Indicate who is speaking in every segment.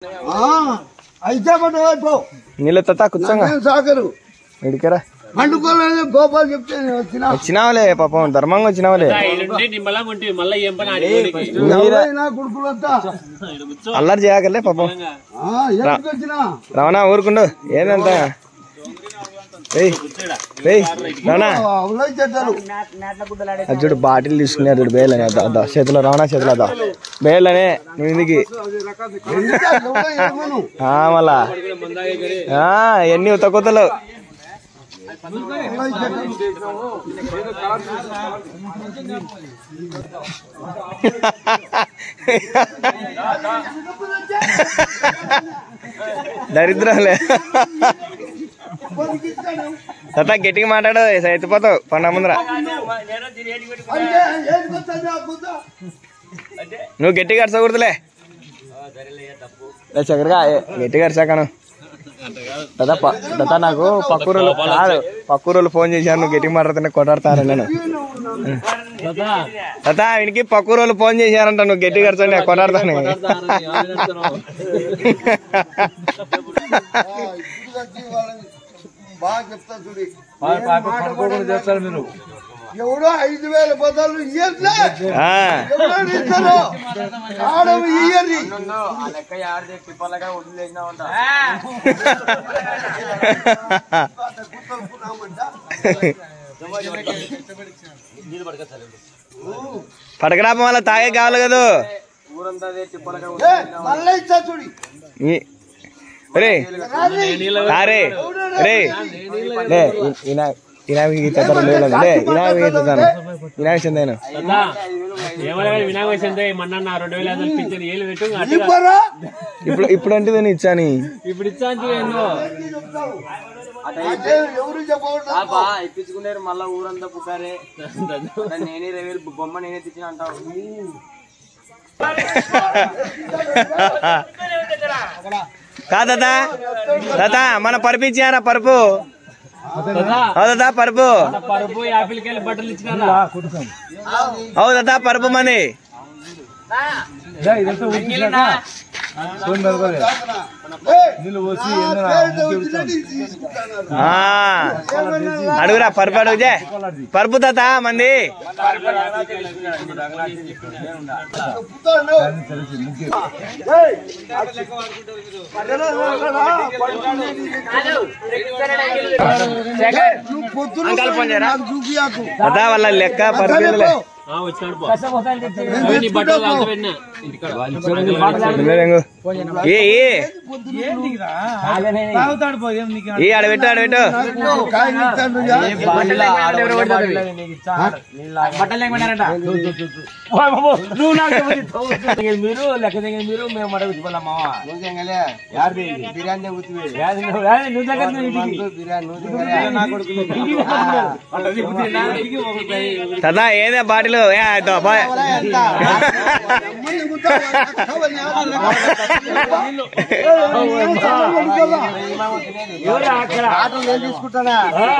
Speaker 1: అయితే పో
Speaker 2: నీళ్ళు తత్తా కూర్చోంగా
Speaker 1: సాగరు
Speaker 2: ఇడికరా
Speaker 1: పండుకోలేదు గోపాల్ చెప్తే నేను వచ్చిన
Speaker 2: వచ్చినావులే పాపం ధర్మంగా వచ్చినావులే
Speaker 3: నిమ్మలం ఉంటుంది మళ్ళీ ఏం పని ఆడిపోయి
Speaker 1: ఎవరైనా కొడుకులంతా
Speaker 2: అల్లరి చేయగలే పాపం
Speaker 1: ఆ, ఎందుకు వచ్చినా
Speaker 2: రమణ ఊరుకుండు ఏందంత రేయ్ రేయ్ రమణ
Speaker 1: అవులై చెట్టారు
Speaker 2: అది చూడు బాటిల్ తీసుకున్నారు చూడు బేళ్ళని అద్దా అద్దా చేతిలో రమణ చేతిలో అద్దా బేళ్ళనే నువ్వు ఇందుకి
Speaker 1: ఏమను
Speaker 2: ఆ, మళ్ళా ఆ, ఎన్ని ఉత్త కొత్తలు దరిద్రంలే తత గట్టిగా మాట్లాడు ఎత్తిపోతావు పండ ముందర
Speaker 1: అంటే ఏం కొత్తది ఆ కొత్త?
Speaker 2: నువ్వు గట్టిగా అరచకూడదులే లే, చక్కరగా ఏ, గట్టిగా అరచాకను తత తత నాకు పక్కూరులు కాదు పక్కూరులు ఫోన్ చేశాను నువ్వు గట్టిగా మాట్లాడుతున్నా కొట్టాడతాను నేను తత వీనికి పక్కూరులు ఫోన్ చేశారంట నువ్వు గట్టిగా అరచండి కొట్టాడతాను
Speaker 1: ఆ, ఇప్పుడు వచ్చి వాళ్ళని బాగా చెప్తా చూడి
Speaker 4: చేస్తారు మీరు
Speaker 1: ఎవడో ఐదు వేల బదులు ఇయ్యట్లే
Speaker 2: ఆ,
Speaker 1: ఎవడో ఇస్తారు ఆడవి ఇయ్యరి
Speaker 2: పడకరాపం వల్ల తాగే కావాలి కదా
Speaker 1: ఏ, మళ్ళీ ఇచ్చా చూడి
Speaker 2: ఈ- రే రే రే లే ఇనా ఇనామి గీతాను లేదండి లే ఇనామి గీతాను ఇనామి చెందాను
Speaker 3: ఏమైనా వినాయక చంద్ర మన్న రెండు వేల ఐదు పింఛన్ ఏళ్ళు పెట్టు అట్లా
Speaker 1: ఇవ్వరా
Speaker 2: ఇప్పుడు ఇప్పుడు అంటే నేను ఇచ్చాను
Speaker 3: ఇప్పుడు ఇచ్చాను ఎన్నో
Speaker 1: అదే ఎవరు చెప్పకూడదు
Speaker 5: ఇప్పించుకున్నారు మళ్ళా ఊరంతా పుకారే నేనే రేవేలు బొమ్మ నేనే తెచ్చిన అంటావు
Speaker 2: కాదా తాత మన పరుపు ఇచ్చారా పరుపు అవుదా పరుపు
Speaker 3: పరుపు యాపిల్కి వెళ్ళి బట్టలు ఇచ్చినారా
Speaker 2: అవుదా పరుపు మంది
Speaker 4: ఇదంతా ఉడికినాక ఫోన్ మెదగాలి. నీళ్ళు పోసి ఏందన్నా
Speaker 1: వచ్చినట్టు తీసుకుంటాను
Speaker 2: ఆ, అడుగురా పరుపు అడుగుజే పరుపు తాత మంది
Speaker 1: చెప్తాను
Speaker 4: తెలిసి ముగ్గు
Speaker 1: ఏయ్, పక్కన రారా, నువ్వు పొద్దున నాకు చూపియాకు
Speaker 2: తాత వాళ్ళ లెక్క పరుపు
Speaker 3: ఆ, వచ్చినాడు పో. పోయి నీ బట్టలు అంత పెట్టినా
Speaker 2: ఏ ఏ
Speaker 4: తాగుతాడు పో ఏం నీకు
Speaker 2: ఏ ఆడబెట్టు ఆడబెట్టు
Speaker 1: కాయలు ఇస్తాను యా.
Speaker 4: నువ్వు నాకు చెప్పు. మీరు లెక్క దగ్గర మీరు మేము మడ కూర్చోవాలమ్మా
Speaker 5: బిర్యానీ ఊతివే
Speaker 4: నువ్వు దగ్గర నువ్వు ఇంటికి.
Speaker 5: బిర్యానీ నువ్వు
Speaker 4: నా కొడుకు
Speaker 2: తాత ఏదే బాటిల్ ఏ అదో బా-
Speaker 1: అమ్మని గుద్దా, కావాలి, ఆటలు నేను తీసుకుంటానా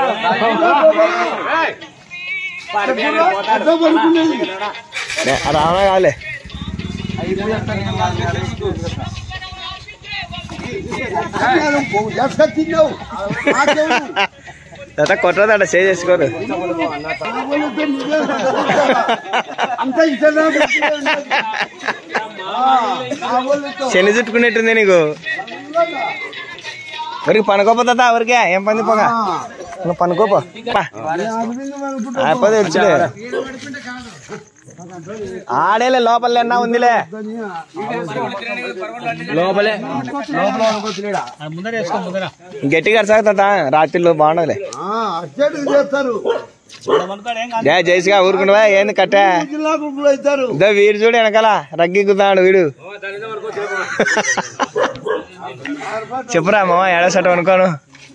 Speaker 1: అర్థం పడుకునేది.
Speaker 2: ఏ, రావణ కాలే
Speaker 1: అన్నాను, పో- ఎట్లా తిన్నావు నాకెవరు?
Speaker 2: తాత కొట్టదాడ సేవ్ చేసుకోరు
Speaker 1: కావాలంటే నువ్వే అంత ఇష్టం
Speaker 2: శని చుట్టుకునేట్టుంది నీకు ఎవరికి పనుకోపో తాత ఎవరికే ఏం పని పోగా నువ్వు పనుకోపో పా. అయిపోతే వచ్చులే ఆడేలే లోపల ఎన్నా ఉందిలే లోపలే గట్టిగా సాగుతా రాత్రిలో బాగుండదులే
Speaker 1: అర్జెంట్ చేస్తారు
Speaker 2: జయ జైసిగా ఊరుకుంటా ఏంది కట్టే
Speaker 1: జిల్లా గుంపులు అవుతారు
Speaker 2: ఇదో వీడు చూడు వెనకాల రగ్గిక్కుతాడు వీడు చెప్పురా మామ ఏడసట అనుకోను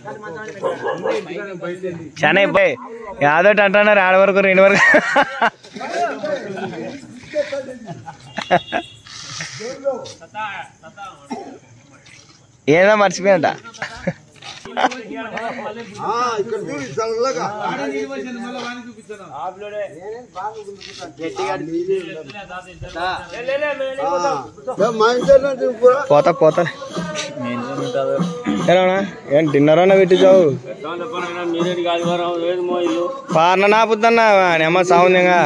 Speaker 2: చాలా అయిపోయి యాదోటి అంటున్నారు ఆడ వరకు రెండు వరకు ఏదో మర్చిపోయాట
Speaker 1: ఇక్కడ చూడు చల్లగా మా ఇంట్లో కూడా
Speaker 2: పోతా పోతా ఏనా ఏం డిన్నర్ అన్న పెట్టించావు
Speaker 5: మీరేడు కాదు వారం ఏది మో ఇల్లు
Speaker 2: పార్న నాపుద్దన్నా నేమ్మ సావుందిగా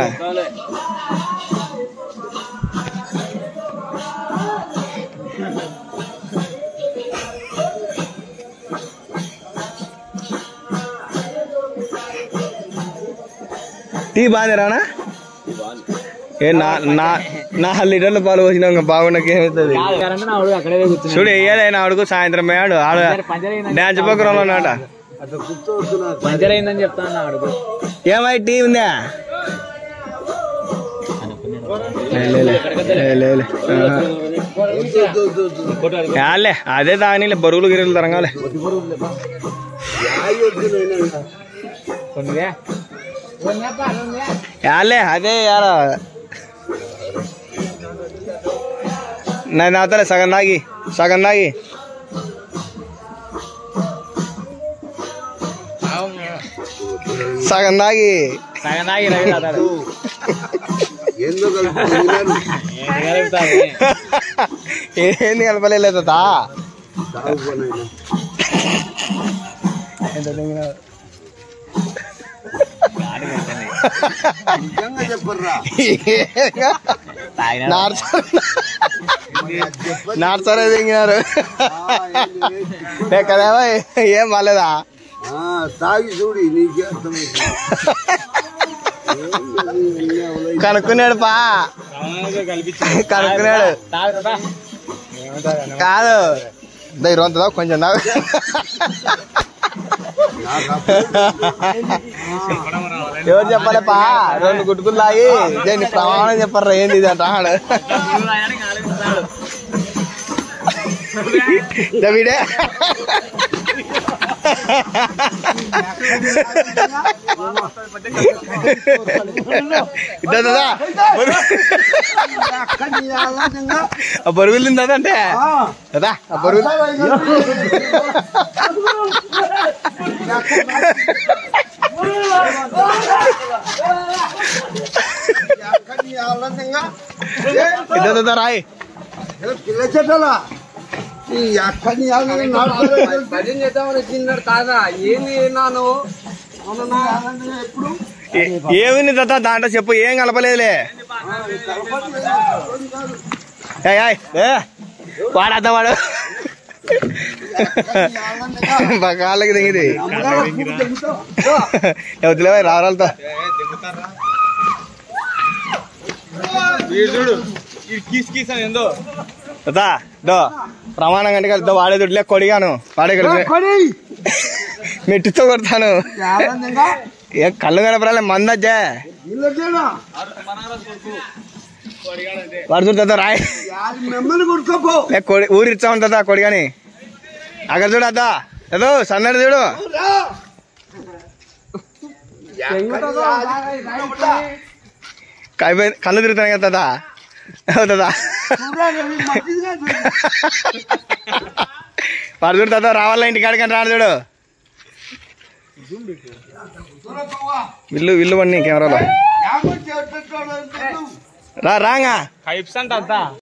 Speaker 2: టీ బాగుంది రానా ఏ నా నా నా లీటర్ల పాలు పోసినా ఇంకా బాగుండక ఏమవుతుంది
Speaker 3: అక్కడే కూర్చున్నా
Speaker 2: చూడు వేయాలి నా అడుగు సాయంత్రం మేడు ఆడ డాన్స్ ప్రోగ్రామ్ ఉన్నాడ
Speaker 3: పంచర్ అయిందని చెప్తాను అడుగు
Speaker 2: ఏమై టీ ఉందా లే, లే, లే. లే, లే, లే. ఆహా. యాలే అదే తాగనీలే బరువులు గిరువులు తరంగాలే
Speaker 3: కొన్నివే
Speaker 2: యాలే అదే యాల నేను అవుతాలే సగం తాగి సగం తాగి సగం తాగి
Speaker 3: సగం తాగి రవి తాతాడు
Speaker 1: ఎందుకు
Speaker 2: ఏంది కలపలేదు తా
Speaker 1: నిజంగా చెప్పర్రా
Speaker 2: నార్సరే దిగినారు కదేమో ఏం బాలేదా
Speaker 1: ఆ, తాగి చూడి నీకే అర్థమైంది
Speaker 2: కనుక్కున్నాడు పా కనుక్కున్నాడు కాదు దగ్గర ఉంటుందా కొంచెం నాకు ఎవరు చెప్పాలి పా రెండు గుట్టుకులు తాగి దీన్ని ప్రమాణం చెప్పారా ఏంది ఇది అంట ఆడు. దా వీడే ఇద్దా దాదా ఆ బరుగులు తిందంటే కదా ఆ బరుగులు ఇద్దా దాదా రాయ్
Speaker 1: పిల్ల చెట్టలా ఈ అక్కడిని
Speaker 5: భజన చేద్దామని వచ్చిందాడు కాదా ఏంది నాను
Speaker 1: ఎప్పుడు
Speaker 2: ఏ- ఏముంది దాదా దాంట్లో చెప్పు ఏం కలపలేదులే ఏయ్, ఏయ్, ఏ వాడద్దా వాడు కాళ్ళకి దిగింది వదిలేవా రావాలతో దా దో ప్రమాణం కంటే కలిసి వాడే దుడ్లే కొడిగాను వాడే కలిసి మెట్టితో కొడతాను ఏ కళ్ళు కనపరాలే మందజ్జే వాడు చూడతా రాయ్
Speaker 1: మిమ్మల్ని కొడుకోపో
Speaker 2: ఏ కొడి ఊరి ఇచ్చా ఉంటుందా కొడిగాని అక్కడ చూడద్దా ఏదో సన్నడి చూడు అయిపోయింది కళ్ళు తిరుగుతాయి కదా అవుతుందా వాడు చూడు రావాలా ఇంటి కాడికంటే రాడు చూడు విల్లు విల్లు పని కెమెరాలో రా రాంగా
Speaker 3: పైప్స్ అంట అంతా